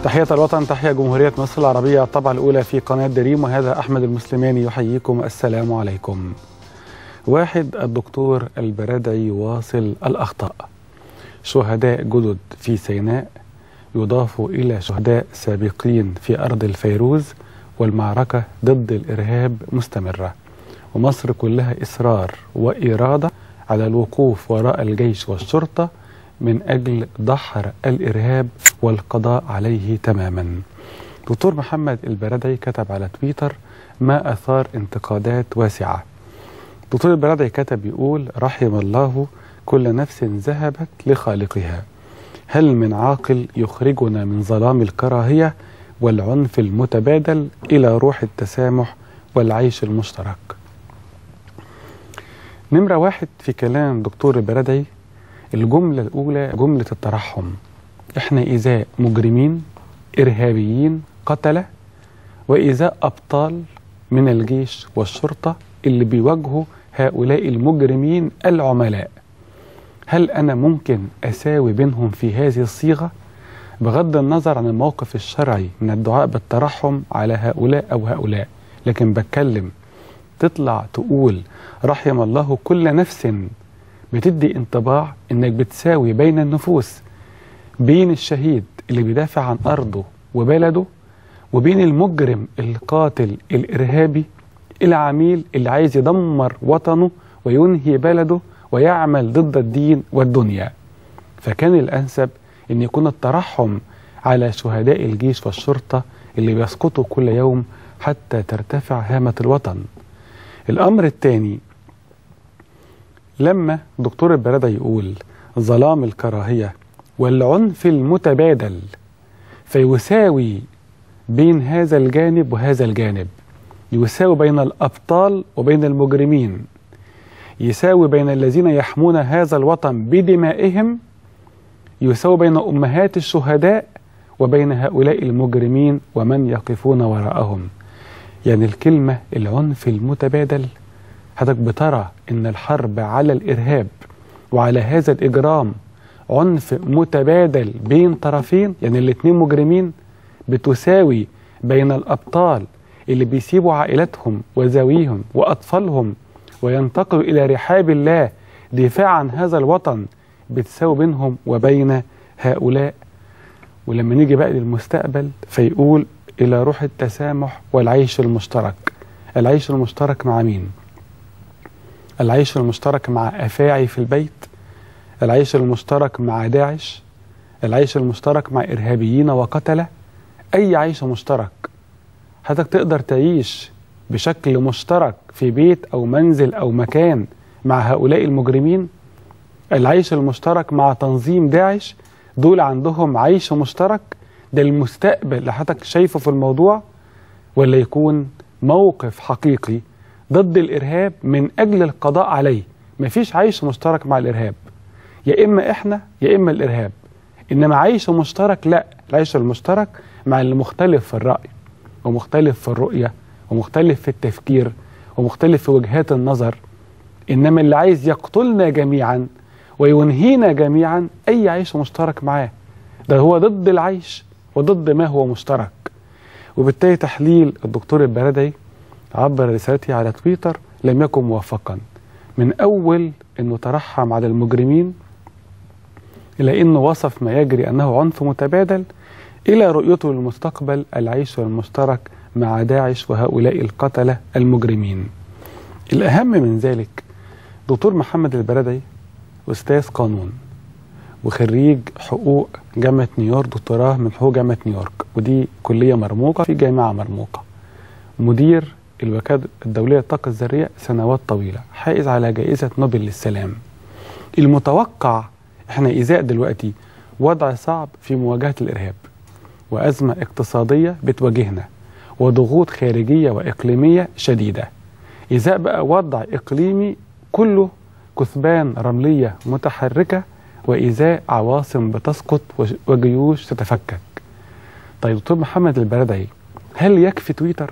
تحية الوطن تحية جمهورية مصر العربية الطبعة الأولى في قناة دريم وهذا أحمد المسلماني يحييكم السلام عليكم واحد الدكتور البرادعي يواصل الأخطاء شهداء جدد في سيناء يضاف إلى شهداء سابقين في أرض الفيروز والمعركة ضد الإرهاب مستمرة ومصر كلها إصرار وإرادة على الوقوف وراء الجيش والشرطة من أجل دحر الإرهاب والقضاء عليه تماما دكتور محمد البرادعي كتب على تويتر ما أثار انتقادات واسعة دكتور البرادعي كتب يقول رحم الله كل نفس ذهبت لخالقها هل من عاقل يخرجنا من ظلام الكراهية والعنف المتبادل إلى روح التسامح والعيش المشترك نمرة واحد في كلام دكتور البرادعي الجملة الأولى جملة الترحم إحنا إزاء مجرمين إرهابيين قتلة وإزاء أبطال من الجيش والشرطة اللي بيواجهوا هؤلاء المجرمين العملاء هل أنا ممكن أساوي بينهم في هذه الصيغة بغض النظر عن الموقف الشرعي من الدعاء بالترحم على هؤلاء أو هؤلاء لكن بتكلم تطلع تقول رحم الله كل نفس بتدي انطباع انك بتساوي بين النفوس بين الشهيد اللي بيدافع عن ارضه وبلده وبين المجرم القاتل الارهابي العميل اللي عايز يدمر وطنه وينهي بلده ويعمل ضد الدين والدنيا فكان الانسب ان يكون الترحم على شهداء الجيش والشرطه اللي بيسقطوا كل يوم حتى ترتفع هامه الوطن الامر الثاني لما دكتور البرادة يقول ظلام الكراهية والعنف المتبادل فيساوي بين هذا الجانب وهذا الجانب يساوي بين الأبطال وبين المجرمين يساوي بين الذين يحمون هذا الوطن بدمائهم يساوي بين أمهات الشهداء وبين هؤلاء المجرمين ومن يقفون وراءهم يعني الكلمة العنف المتبادل حضرتك بترى ان الحرب على الارهاب وعلى هذا الاجرام عنف متبادل بين طرفين يعني الاثنين مجرمين بتساوي بين الابطال اللي بيسيبوا عائلاتهم وزاويهم واطفالهم وينتقلوا الى رحاب الله دفاعا عن هذا الوطن بتساوي بينهم وبين هؤلاء ولما نيجي بقى للمستقبل فيقول الى روح التسامح والعيش المشترك العيش المشترك مع مين العيش المشترك مع أفاعي في البيت العيش المشترك مع داعش العيش المشترك مع إرهابيين وقتلة أي عيش مشترك حضرتك تقدر تعيش بشكل مشترك في بيت أو منزل أو مكان مع هؤلاء المجرمين العيش المشترك مع تنظيم داعش دول عندهم عيش مشترك ده المستقبل اللي حضرتك شايفه في الموضوع ولا يكون موقف حقيقي ضد الإرهاب من أجل القضاء عليه مفيش عيش مشترك مع الإرهاب يا إما إحنا يا إما الإرهاب إنما عيش مشترك لا العيش المشترك مع اللي مختلف في الرأي ومختلف في الرؤية ومختلف في التفكير ومختلف في وجهات النظر إنما اللي عايز يقتلنا جميعا وينهينا جميعا أي عيش مشترك معاه ده هو ضد العيش وضد ما هو مشترك وبالتالي تحليل الدكتور البرادعي عبر رسالته على تويتر لم يكن موفقا من أول أنه ترحم على المجرمين إلى أنه وصف ما يجري أنه عنف متبادل إلى رؤيته للمستقبل العيش المشترك مع داعش وهؤلاء القتلة المجرمين الأهم من ذلك دكتور محمد البرادعي أستاذ قانون وخريج حقوق جامعة نيويورك دكتوراه من حقوق جامعة نيويورك ودي كلية مرموقة في جامعة مرموقة مدير الوكالة الدولية للطاقة الذرية سنوات طويلة حائز على جائزة نوبل للسلام المتوقع احنا إزاء دلوقتي وضع صعب في مواجهة الإرهاب وأزمة اقتصادية بتواجهنا وضغوط خارجية وإقليمية شديدة إزاء بقى وضع إقليمي كله كثبان رملية متحركة وإزاء عواصم بتسقط وجيوش تتفكك طيب دكتور محمد البردعي هل يكفي تويتر؟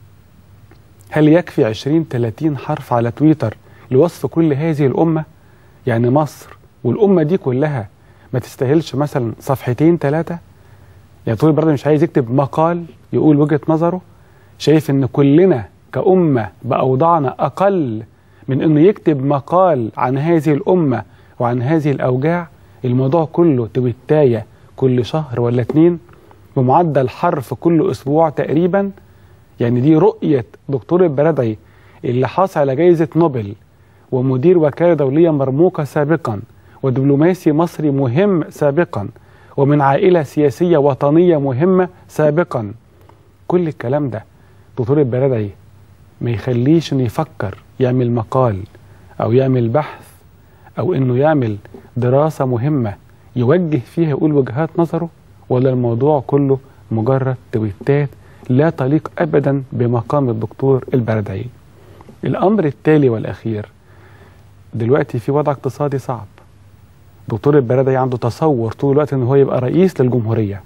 هل يكفي 20 30 حرف على تويتر لوصف كل هذه الأمة؟ يعني مصر والأمة دي كلها ما تستاهلش مثلا صفحتين ثلاثة؟ يعني دكتور البرادعي مش عايز يكتب مقال يقول وجهة نظره شايف ان كلنا كأمة بأوضاعنا أقل من انه يكتب مقال عن هذه الأمة وعن هذه الأوجاع الموضوع كله تويتاية كل شهر ولا اتنين بمعدل حرف كل أسبوع تقريبا يعني دي رؤية دكتور البرادعي اللي حاصل على جائزة نوبل ومدير وكالة دولية مرموقة سابقا ودبلوماسي مصري مهم سابقا ومن عائلة سياسية وطنية مهمة سابقا كل الكلام ده دكتور البرادعي ما يخليش انه يفكر يعمل مقال او يعمل بحث او انه يعمل دراسة مهمة يوجه فيها يقول وجهات نظره ولا الموضوع كله مجرد تويتات لا تليق ابدا بمقام الدكتور البرادعي الامر التالي والاخير دلوقتي في وضع اقتصادي صعب دكتور البرادعي عنده تصور طول الوقت ان هو يبقى رئيس للجمهوريه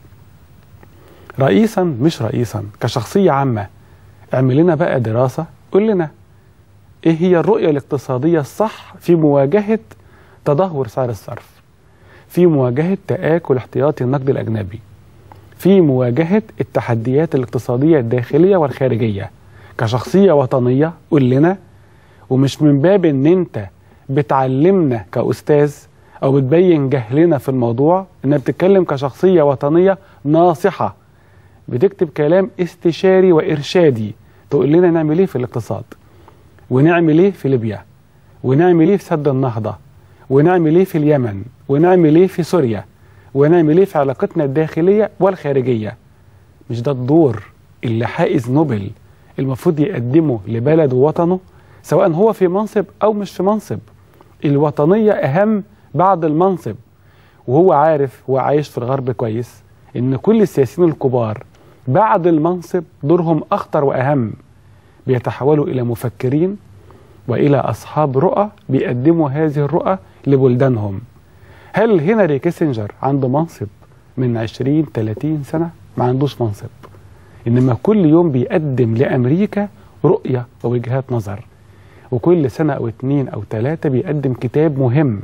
رئيسا مش رئيسا كشخصيه عامه اعمل لنا بقى دراسه قول لنا ايه هي الرؤيه الاقتصاديه الصح في مواجهه تدهور سعر الصرف في مواجهه تاكل احتياطي النقد الاجنبي في مواجهه التحديات الاقتصاديه الداخليه والخارجيه كشخصيه وطنيه قول لنا ومش من باب ان انت بتعلمنا كاستاذ او بتبين جهلنا في الموضوع انك بتتكلم كشخصيه وطنيه ناصحه بتكتب كلام استشاري وارشادي تقول لنا نعمل ايه في الاقتصاد ونعمل ايه في ليبيا ونعمل ايه في سد النهضه ونعمل ايه في اليمن ونعمل ايه في سوريا ونعمل ايه في علاقتنا الداخليه والخارجيه مش ده الدور اللي حائز نوبل المفروض يقدمه لبلده ووطنه سواء هو في منصب او مش في منصب الوطنيه اهم بعد المنصب وهو عارف هو عايش في الغرب كويس ان كل السياسيين الكبار بعد المنصب دورهم اخطر واهم بيتحولوا الى مفكرين والى اصحاب رؤى بيقدموا هذه الرؤى لبلدانهم هل هنري كيسنجر عنده منصب من 20 30 سنه ما عندوش منصب انما كل يوم بيقدم لامريكا رؤيه ووجهات نظر وكل سنه او اتنين او تلاته بيقدم كتاب مهم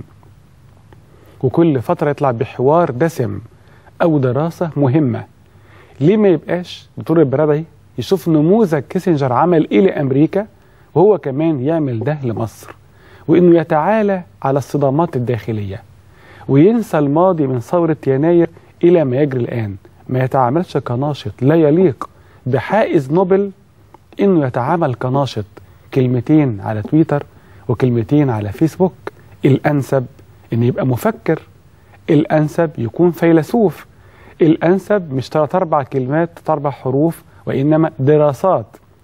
وكل فترة يطلع بحوار دسم أو دراسة مهمة ليه ما يبقاش دكتور البرادعي يشوف نموذج كيسنجر عمل إيه لأمريكا وهو كمان يعمل ده لمصر وإنه يتعالى على الصدامات الداخلية وينسى الماضي من ثورة يناير إلى ما يجري الآن ما يتعاملش كناشط لا يليق بحائز نوبل إنه يتعامل كناشط كلمتين على تويتر وكلمتين على فيسبوك الأنسب ان يبقى مفكر الانسب يكون فيلسوف الانسب مش ثلاث اربع كلمات اربع حروف وانما دراسات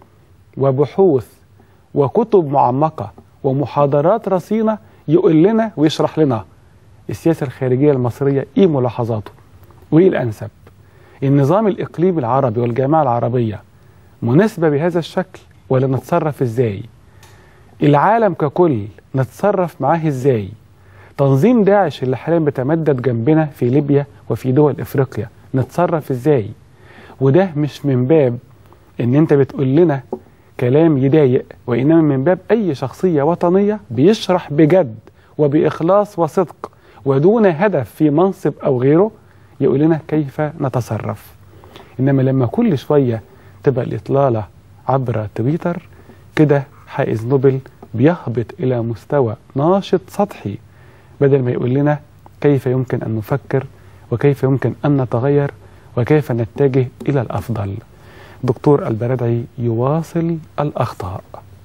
وبحوث وكتب معمقه ومحاضرات رصينه يقول لنا ويشرح لنا السياسه الخارجيه المصريه ايه ملاحظاته وايه الانسب النظام الاقليمي العربي والجامعه العربيه مناسبه بهذا الشكل ولا نتصرف ازاي العالم ككل نتصرف معاه ازاي تنظيم داعش اللي حاليا بيتمدد جنبنا في ليبيا وفي دول افريقيا نتصرف ازاي وده مش من باب ان انت بتقول لنا كلام يضايق وانما من باب اي شخصيه وطنيه بيشرح بجد وباخلاص وصدق ودون هدف في منصب او غيره يقول لنا كيف نتصرف انما لما كل شويه تبقى الاطلاله عبر تويتر كده حائز نوبل بيهبط الى مستوى ناشط سطحي بدل ما يقول لنا كيف يمكن أن نفكر وكيف يمكن أن نتغير وكيف نتجه إلى الأفضل دكتور البرادعي يواصل الأخطاء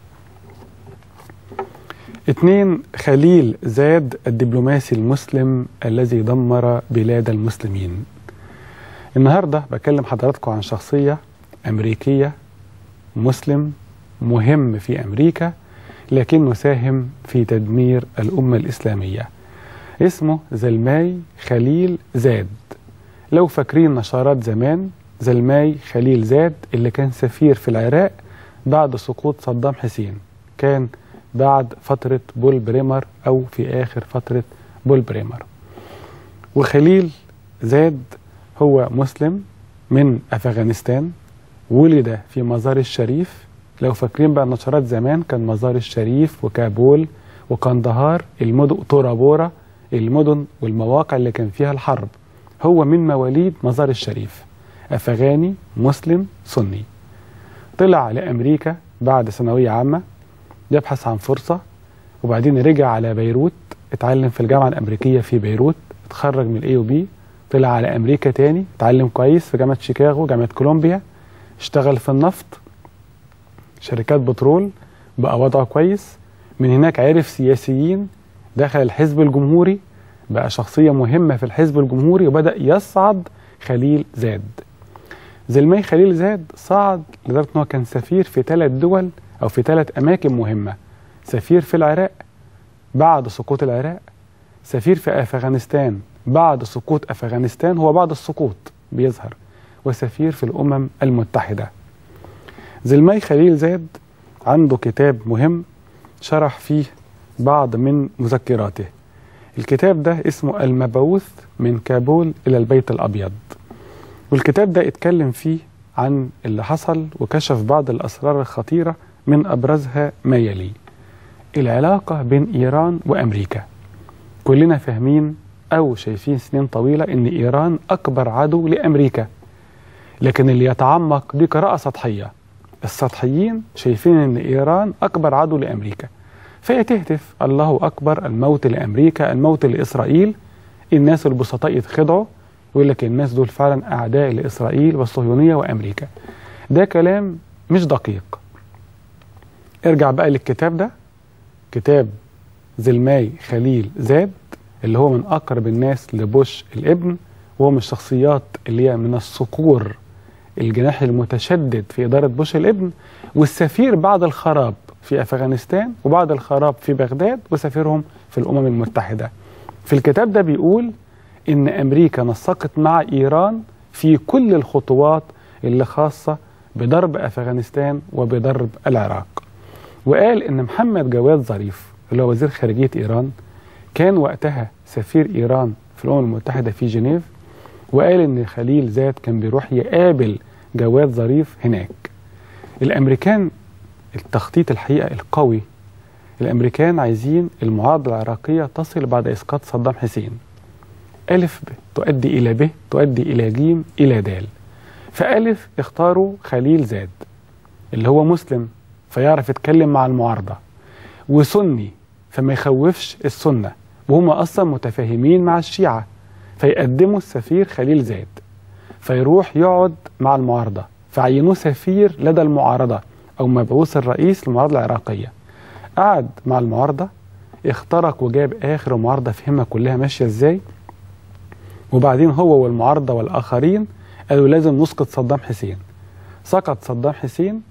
اثنين خليل زاد الدبلوماسي المسلم الذي دمر بلاد المسلمين النهاردة بكلم حضراتكم عن شخصية أمريكية مسلم مهم في أمريكا لكنه ساهم في تدمير الأمة الإسلامية اسمه زلماي خليل زاد لو فاكرين نشرات زمان زلماي خليل زاد اللي كان سفير في العراق بعد سقوط صدام حسين كان بعد فترة بول بريمر أو في آخر فترة بول بريمر وخليل زاد هو مسلم من أفغانستان ولد في مزار الشريف لو فاكرين بقى النشرات زمان كان مزار الشريف وكابول وقندهار المدن طورابورا المدن والمواقع اللي كان فيها الحرب هو من مواليد مزار الشريف أفغاني مسلم سني طلع لأمريكا بعد ثانوية عامة يبحث عن فرصة وبعدين رجع على بيروت اتعلم في الجامعة الأمريكية في بيروت اتخرج من الاي بي طلع على أمريكا تاني اتعلم كويس في جامعة شيكاغو جامعة كولومبيا اشتغل في النفط شركات بترول بقى وضعه كويس من هناك عرف سياسيين دخل الحزب الجمهوري بقى شخصية مهمة في الحزب الجمهوري وبدأ يصعد خليل زاد زلمي خليل زاد صعد لدرجة أنه كان سفير في ثلاث دول أو في ثلاث أماكن مهمة سفير في العراق بعد سقوط العراق سفير في أفغانستان بعد سقوط أفغانستان هو بعد السقوط بيظهر وسفير في الأمم المتحدة زلمي خليل زاد عنده كتاب مهم شرح فيه بعض من مذكراته الكتاب ده اسمه المبعوث من كابول إلى البيت الأبيض والكتاب ده اتكلم فيه عن اللي حصل وكشف بعض الأسرار الخطيرة من أبرزها ما يلي العلاقة بين إيران وأمريكا كلنا فاهمين أو شايفين سنين طويلة إن إيران أكبر عدو لأمريكا لكن اللي يتعمق دي قراءة سطحية السطحيين شايفين إن إيران أكبر عدو لأمريكا فهي تهتف الله أكبر الموت لأمريكا الموت لإسرائيل الناس البسطاء يتخدعوا يقول لك الناس دول فعلا أعداء لإسرائيل والصهيونية وأمريكا ده كلام مش دقيق ارجع بقى للكتاب ده كتاب زلماي خليل زاد اللي هو من أقرب الناس لبوش الابن وهو من الشخصيات اللي هي من الصقور الجناح المتشدد في إدارة بوش الابن والسفير بعد الخراب في أفغانستان وبعد الخراب في بغداد وسفيرهم في الأمم المتحدة في الكتاب ده بيقول إن أمريكا نسقت مع إيران في كل الخطوات اللي خاصة بضرب أفغانستان وبضرب العراق وقال إن محمد جواد ظريف اللي هو وزير خارجية إيران كان وقتها سفير إيران في الأمم المتحدة في جنيف وقال إن خليل زاد كان بيروح يقابل جواد ظريف هناك الأمريكان التخطيط الحقيقة القوي الأمريكان عايزين المعارضة العراقية تصل بعد إسقاط صدام حسين ألف ب تؤدي إلى ب تؤدي إلى جيم إلى دال فألف اختاروا خليل زاد اللي هو مسلم فيعرف يتكلم مع المعارضة وسني فما يخوفش السنة وهم أصلا متفاهمين مع الشيعة فيقدموا السفير خليل زاد فيروح يقعد مع المعارضة فعينوه سفير لدى المعارضة أو مبعوث الرئيس للمعارضة العراقية قعد مع المعارضة اخترق وجاب آخر معارضة فهمها كلها ماشية إزاي وبعدين هو والمعارضة والآخرين قالوا لازم نسقط صدام حسين سقط صدام حسين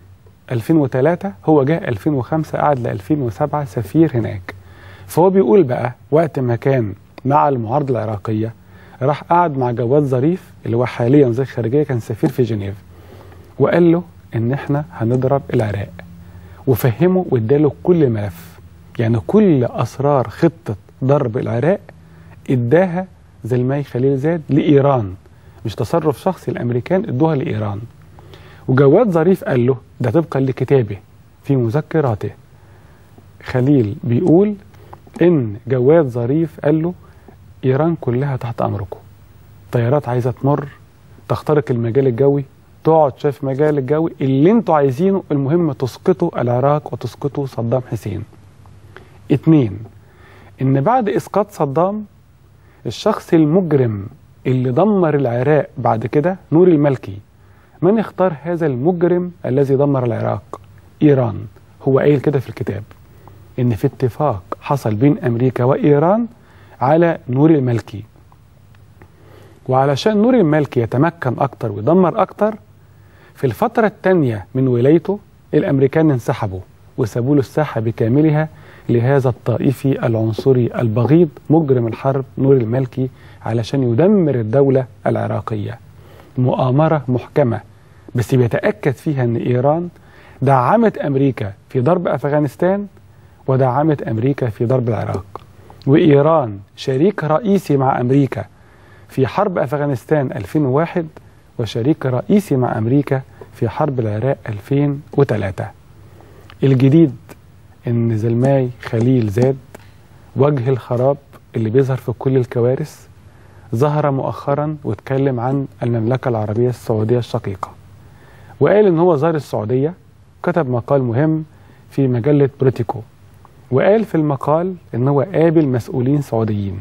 2003 هو جه 2005 قعد ل 2007 سفير هناك فهو بيقول بقى وقت ما كان مع المعارضة العراقية راح قعد مع جواد ظريف اللي هو حاليا وزير خارجية كان سفير في جنيف وقال له ان احنا هنضرب العراق وفهمه واداله كل الملف يعني كل اسرار خطة ضرب العراق اداها زلماي خليل زاد لإيران مش تصرف شخصي الأمريكان ادوها لإيران وجواد ظريف قال له ده طبقا لكتابه في مذكراته خليل بيقول ان جواد ظريف قال له ايران كلها تحت امركم طيارات عايزه تمر تخترق المجال الجوي تقعد شايف المجال الجوي اللي انتوا عايزينه المهم تسقطوا العراق وتسقطوا صدام حسين اتنين ان بعد اسقاط صدام الشخص المجرم اللي دمر العراق بعد كده نور الملكي من اختار هذا المجرم الذي دمر العراق ايران هو قايل كده في الكتاب ان في اتفاق حصل بين امريكا وايران على نور الملكي وعلشان نور الملكي يتمكن اكتر ويدمر اكتر في الفترة الثانية من ولايته الامريكان انسحبوا وسابوا له الساحة بكاملها لهذا الطائفي العنصري البغيض مجرم الحرب نور الملكي علشان يدمر الدولة العراقية مؤامرة محكمة بس بيتأكد فيها أن إيران دعمت أمريكا في ضرب أفغانستان ودعمت أمريكا في ضرب العراق وإيران شريك رئيسي مع أمريكا في حرب أفغانستان 2001 وشريك رئيسي مع أمريكا في حرب العراق 2003 الجديد إن زلماي خليل زاد وجه الخراب اللي بيظهر في كل الكوارث ظهر مؤخرا واتكلم عن المملكة العربية السعودية الشقيقة وقال ان هو زار السعودية كتب مقال مهم في مجلة بريتيكو وقال في المقال ان هو قابل مسؤولين سعوديين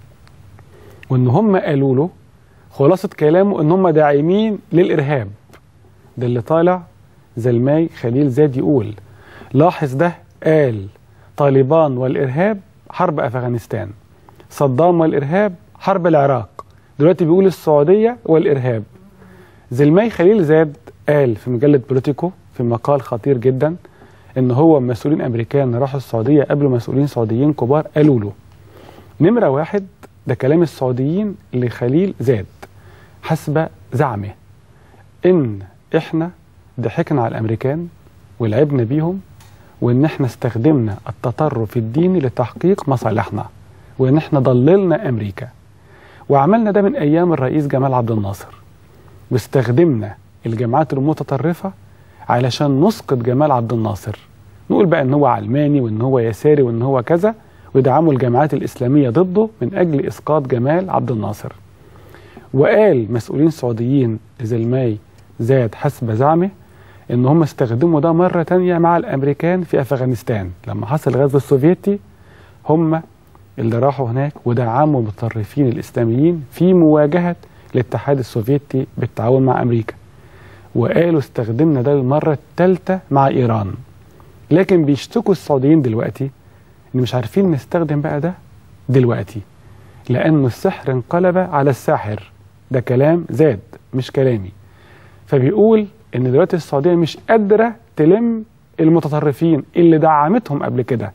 وان هم قالوا له خلاصة كلامه ان هم داعمين للارهاب ده اللي طالع زلماي خليل زاد يقول لاحظ ده قال طالبان والارهاب حرب افغانستان صدام والارهاب حرب العراق دلوقتي بيقول السعوديه والارهاب زلماي خليل زاد قال في مجله بوليتيكو في مقال خطير جدا ان هو مسؤولين امريكان راحوا السعوديه قابلوا مسؤولين سعوديين كبار قالوا له نمره واحد ده كلام السعوديين لخليل زاد حسب زعمه ان احنا ضحكنا على الامريكان ولعبنا بيهم وان احنا استخدمنا التطرف الديني لتحقيق مصالحنا وان احنا ضللنا امريكا وعملنا ده من ايام الرئيس جمال عبد الناصر واستخدمنا الجماعات المتطرفه علشان نسقط جمال عبد الناصر نقول بقى ان هو علماني وان هو يساري وان هو كذا ويدعموا الجماعات الاسلاميه ضده من اجل اسقاط جمال عبد الناصر وقال مسؤولين سعوديين زلماي زاد حسب زعمه ان هم استخدموا ده مره تانية مع الامريكان في افغانستان لما حصل الغزو السوفيتي هم اللي راحوا هناك ودعموا المتطرفين الاسلاميين في مواجهه الاتحاد السوفيتي بالتعاون مع امريكا وقالوا استخدمنا ده المره الثالثه مع ايران لكن بيشتكوا السعوديين دلوقتي ان مش عارفين نستخدم بقى ده دلوقتي لانه السحر انقلب على الساحر ده كلام زاد مش كلامي فبيقول ان دلوقتي السعوديه مش قادره تلم المتطرفين اللي دعمتهم قبل كده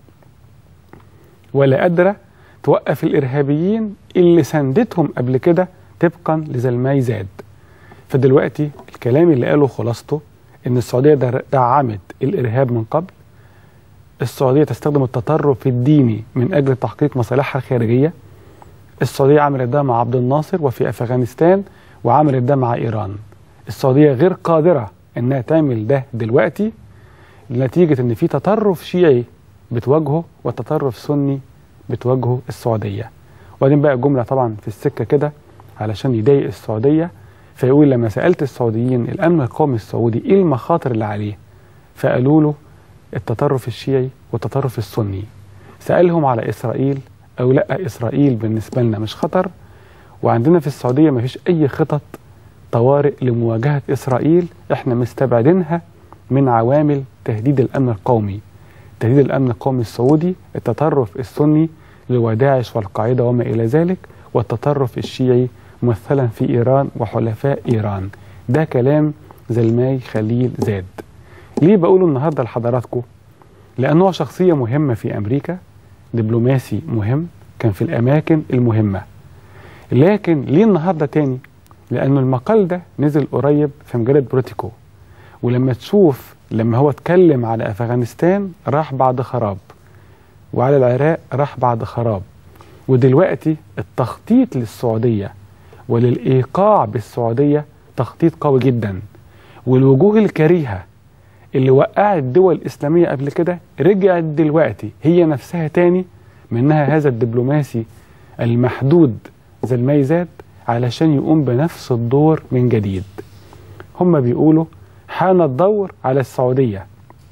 ولا قادره توقف الارهابيين اللي ساندتهم قبل كده طبقا لزلماي زاد فدلوقتي الكلام اللي قاله خلاصته ان السعوديه دعمت الارهاب من قبل السعوديه تستخدم التطرف الديني من اجل تحقيق مصالحها الخارجيه السعوديه عملت ده مع عبد الناصر وفي افغانستان وعملت ده مع ايران السعوديه غير قادره انها تعمل ده دلوقتي نتيجه ان في تطرف شيعي بتواجهه وتطرف سني بتواجهه السعوديه وبعدين بقى جمله طبعا في السكه كده علشان يضايق السعوديه فيقول لما سالت السعوديين الامن القومي السعودي ايه المخاطر اللي عليه فقالوا له التطرف الشيعي والتطرف السني سالهم على اسرائيل او لا اسرائيل بالنسبه لنا مش خطر وعندنا في السعوديه ما فيش اي خطط طوارئ لمواجهه اسرائيل احنا مستبعدينها من عوامل تهديد الامن القومي تهديد الامن القومي السعودي التطرف السني اللي هو داعش والقاعده وما الى ذلك والتطرف الشيعي ممثلا في ايران وحلفاء ايران ده كلام زلماي خليل زاد ليه بقوله النهارده لحضراتكم لانه هو شخصيه مهمه في امريكا دبلوماسي مهم كان في الاماكن المهمه لكن ليه النهارده تاني لأن المقال ده نزل قريب في مجلة بروتيكو ولما تشوف لما هو اتكلم على أفغانستان راح بعد خراب وعلى العراق راح بعد خراب ودلوقتي التخطيط للسعودية وللإيقاع بالسعودية تخطيط قوي جدا والوجوه الكريهة اللي وقعت دول إسلامية قبل كده رجعت دلوقتي هي نفسها تاني منها هذا الدبلوماسي المحدود زي الميزات علشان يقوم بنفس الدور من جديد هم بيقولوا حان الدور على السعودية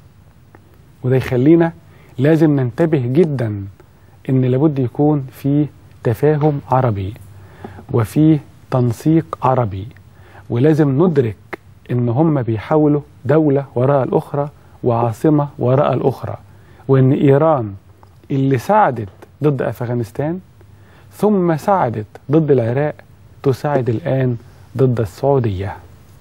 وده يخلينا لازم ننتبه جدا ان لابد يكون في تفاهم عربي وفي تنسيق عربي ولازم ندرك ان هم بيحاولوا دولة وراء الاخرى وعاصمة وراء الاخرى وان ايران اللي ساعدت ضد افغانستان ثم ساعدت ضد العراق تساعد الآن ضد السعودية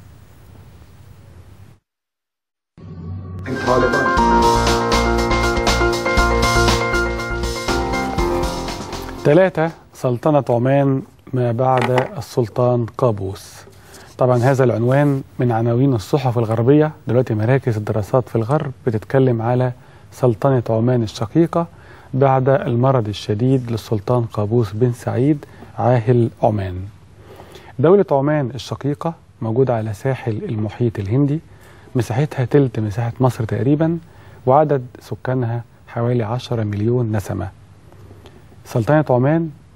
ثلاثة سلطنة عمان ما بعد السلطان قابوس طبعا هذا العنوان من عناوين الصحف الغربية دلوقتي مراكز الدراسات في الغرب بتتكلم على سلطنة عمان الشقيقة بعد المرض الشديد للسلطان قابوس بن سعيد عاهل عمان دولة عمان الشقيقة موجودة على ساحل المحيط الهندي مساحتها تلت مساحة مصر تقريبا وعدد سكانها حوالي 10 مليون نسمة سلطنة عمان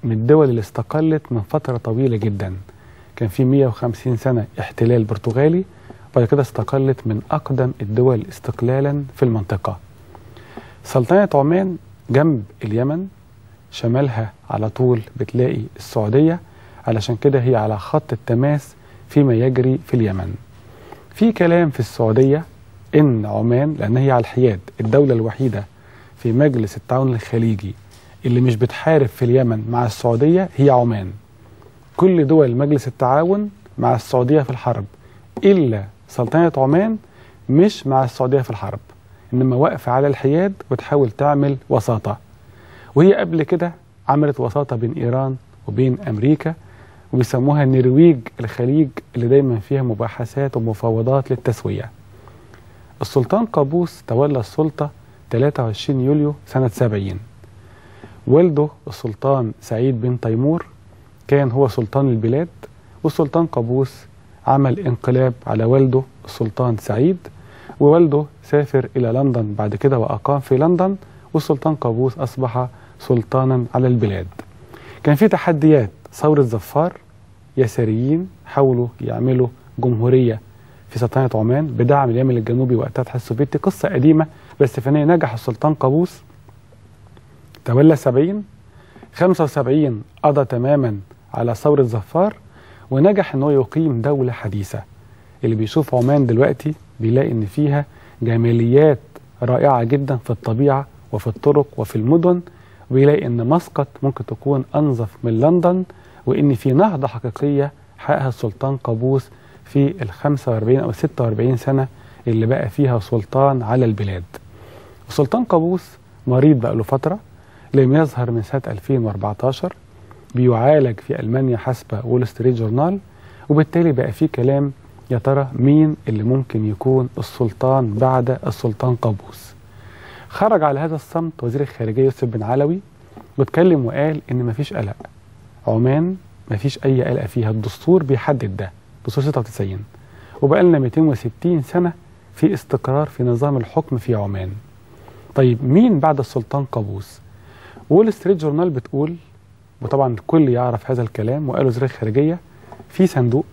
من الدول اللي استقلت من فترة طويلة جدا كان في 150 سنة احتلال برتغالي بعد كده استقلت من أقدم الدول استقلالا في المنطقة سلطنة عمان جنب اليمن شمالها على طول بتلاقي السعودية علشان كده هي على خط التماس فيما يجري في اليمن في كلام في السعودية إن عمان لأن هي على الحياد الدولة الوحيدة في مجلس التعاون الخليجي اللي مش بتحارب في اليمن مع السعودية هي عمان كل دول مجلس التعاون مع السعودية في الحرب إلا سلطنة عمان مش مع السعودية في الحرب إنما واقفة على الحياد وتحاول تعمل وساطة وهي قبل كده عملت وساطة بين إيران وبين أمريكا وبيسموها نرويج الخليج اللي دايما فيها مباحثات ومفاوضات للتسوية السلطان قابوس تولى السلطة 23 يوليو سنة 70 والده السلطان سعيد بن تيمور كان هو سلطان البلاد والسلطان قابوس عمل انقلاب على والده السلطان سعيد ووالده سافر إلى لندن بعد كده وأقام في لندن والسلطان قابوس أصبح سلطانا على البلاد كان في تحديات ثورة زفار يساريين حاولوا يعملوا جمهورية في سلطنة عمان بدعم اليمن الجنوبي وقتها الاتحاد السوفيتي قصة قديمة بس في النهاية نجح السلطان قابوس تولى 70 75 قضى تماما على ثورة زفار ونجح ان هو يقيم دولة حديثة اللي بيشوف عمان دلوقتي بيلاقي ان فيها جماليات رائعة جدا في الطبيعة وفي الطرق وفي المدن وبيلاقي ان مسقط ممكن تكون انظف من لندن وان في نهضة حقيقية حققها السلطان قابوس في ال 45 او 46 سنة اللي بقى فيها سلطان على البلاد السلطان قابوس مريض بقى له فترة لم يظهر من سنة 2014 بيعالج في ألمانيا حسب وول ستريت جورنال وبالتالي بقى في كلام يا ترى مين اللي ممكن يكون السلطان بعد السلطان قابوس خرج على هذا الصمت وزير الخارجية يوسف بن علوي واتكلم وقال إن مفيش قلق عمان مفيش أي قلق فيها الدستور بيحدد ده دستور 96 وبقى لنا 260 سنة في استقرار في نظام الحكم في عمان طيب مين بعد السلطان قابوس وول ستريت جورنال بتقول وطبعا الكل يعرف هذا الكلام وقالوا وزير الخارجية في صندوق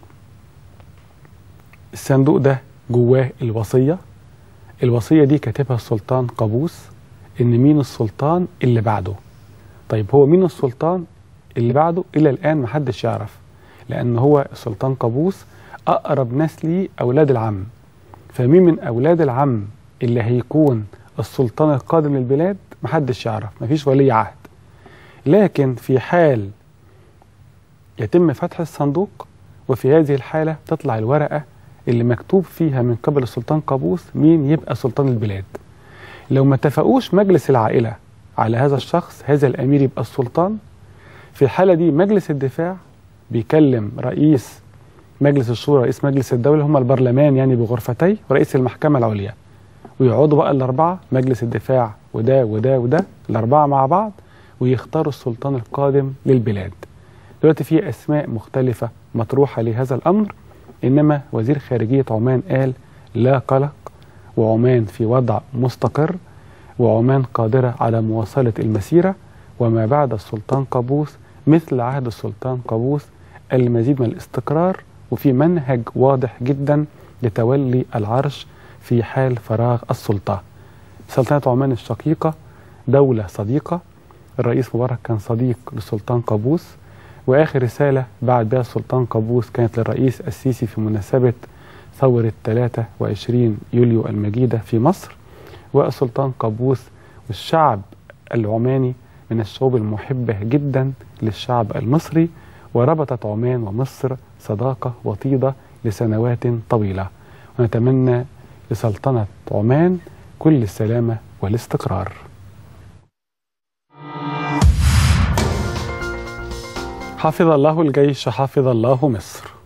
الصندوق ده جواه الوصية الوصية دي كاتبها السلطان قابوس إن مين السلطان اللي بعده طيب هو مين السلطان اللي بعده إلى الآن محدش يعرف لأن هو السلطان قابوس أقرب ناس ليه أولاد العم فمين من أولاد العم اللي هيكون السلطان القادم للبلاد محدش يعرف مفيش ولي عهد لكن في حال يتم فتح الصندوق وفي هذه الحالة تطلع الورقة اللي مكتوب فيها من قبل السلطان قابوس مين يبقى سلطان البلاد لو ما اتفقوش مجلس العائلة على هذا الشخص هذا الأمير يبقى السلطان في الحالة دي مجلس الدفاع بيكلم رئيس مجلس الشورى رئيس مجلس الدولة هم البرلمان يعني بغرفتي ورئيس المحكمة العليا ويقعدوا بقى الأربعة مجلس الدفاع وده وده وده الأربعة مع بعض ويختاروا السلطان القادم للبلاد دلوقتي في أسماء مختلفة مطروحة لهذا الأمر إنما وزير خارجية عمان قال لا قلق وعمان في وضع مستقر وعمان قادرة على مواصلة المسيرة وما بعد السلطان قابوس مثل عهد السلطان قابوس المزيد من الاستقرار وفي منهج واضح جدا لتولي العرش في حال فراغ السلطة سلطنة عمان الشقيقة دولة صديقة الرئيس مبارك كان صديق للسلطان قابوس وآخر رسالة بعد بها السلطان قابوس كانت للرئيس السيسي في مناسبة ثورة 23 يوليو المجيدة في مصر والسلطان قابوس والشعب العماني من الشعوب المحبة جدا للشعب المصري وربطت عمان ومصر صداقة وطيدة لسنوات طويلة ونتمنى لسلطنة عمان كل السلامة والاستقرار حفظ الله الجيش حفظ الله مصر